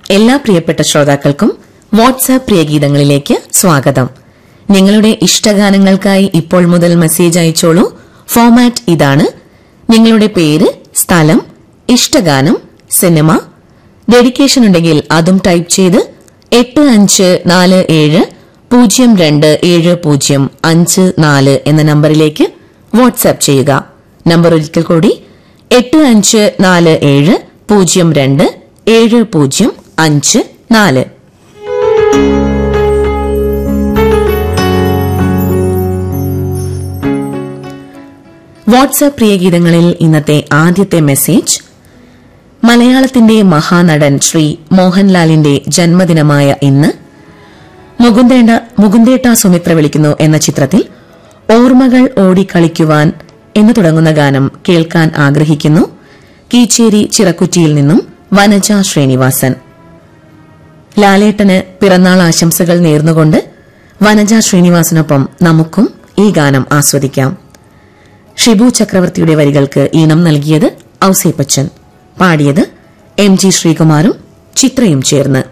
എല്ലാ പ്രിയപ്പെട്ട ശ്രോതാക്കൾക്കും വാട്സാപ്പ് പ്രിയഗീതങ്ങളിലേക്ക് സ്വാഗതം നിങ്ങളുടെ ഇഷ്ടഗാനങ്ങൾക്കായി ഇപ്പോൾ മുതൽ മെസ്സേജ് അയച്ചോളൂ ഫോമാറ്റ് ഇതാണ് നിങ്ങളുടെ പേര് സ്ഥലം ഇഷ്ടഗാനം സിനിമ ഡെഡിക്കേഷൻ ഉണ്ടെങ്കിൽ അതും ടൈപ്പ് ചെയ്ത് എട്ട് അഞ്ച് നാല് ഏഴ് പൂജ്യം രണ്ട് ഏഴ് പൂജ്യം അഞ്ച് നാല് എന്ന നമ്പറിലേക്ക് വാട്സാപ്പ് ചെയ്യുക നമ്പർ ഒരിക്കൽ കൂടി എട്ട് അഞ്ച് നാല് ഏഴ് പൂജ്യം രണ്ട് ഏഴ് പൂജ്യം അഞ്ച് നാല് വാട്സാപ്പ് പ്രിയഗീതങ്ങളിൽ ഇന്നത്തെ ആദ്യത്തെ മെസ്സേജ് മലയാളത്തിന്റെ മഹാനടൻ ശ്രീ മോഹൻലാലിന്റെ ജന്മദിനമായ ഇന്ന് മുകുന്ദേണ്ട മുകുന്ദേട്ട സുമിത്ര വിളിക്കുന്നു എന്ന ചിത്രത്തിൽ ഓർമ്മകൾ ഓടിക്കളിക്കുവാൻ എന്ന് തുടങ്ങുന്ന ഗാനം കേൾക്കാൻ ആഗ്രഹിക്കുന്നു കീച്ചേരി ചിറക്കുറ്റിയിൽ നിന്നും വനജ ശ്രീനിവാസൻ ലാലേട്ടന് പിറന്നാൾ ആശംസകൾ നേർന്നുകൊണ്ട് വനജ ശ്രീനിവാസനൊപ്പം നമുക്കും ഈ ഗാനം ആസ്വദിക്കാം ഷിബു ചക്രവർത്തിയുടെ വരികൾക്ക് ഈണം നൽകിയത് ഔസേപ്പച്ചൻ പാടിയത് എം ജി ശ്രീകുമാറും ചിത്രയും ചേർന്ന്